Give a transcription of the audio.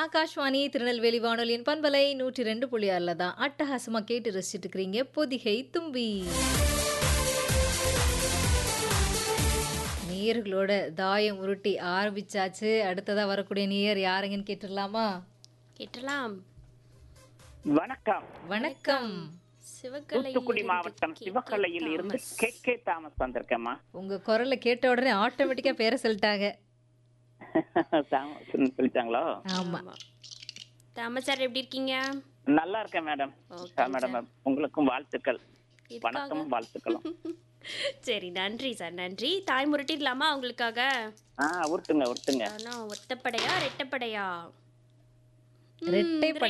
ஆகாஷ்வாணி திருநெல்வேலி வானொலியின் பண்பலை நூற்றி ரெண்டு புள்ளி ஆறில் தான் அட்டகாசமாக கேட்டு ரசிச்சுட்டு இருக்கிறீங்க பொதிகை தும்பி நேயர்களோட தாயம் உருட்டி ஆரம்பிச்சாச்சு அடுத்ததாக வரக்கூடிய நேயர் யாருங்கன்னு கேட்டுடலாமா கேட்டலாம் வணக்கம் வணக்கம் தூத்துக்குடி மாவட்டம் சிவகலையில் இருந்து கே கே தாமஸ் வந்திருக்கேம்மா உங்க குரலை கேட்ட உடனே ஆட்டோமேட்டிக்கா பேரை சொல்லிட்டாங்க தாமஸ் சொல்லிட்டாங்களோ ஆமா தாமஸ் சார் எப்படி இருக்கீங்க நல்லா இருக்கேன் மேடம் Okay, மேடம் உங்களுக்கும் வாழ்த்துக்கள் இதுக்காக? வணக்கமும் வாழ்த்துக்களும் சரி நன்றி சார் நன்றி தாய் முரட்டிடலாமா உங்களுக்காக ஆ உருட்டுங்க உருட்டுங்க ஆனா ஒத்தப்படையா ரெட்டப்படையா ரெட்டை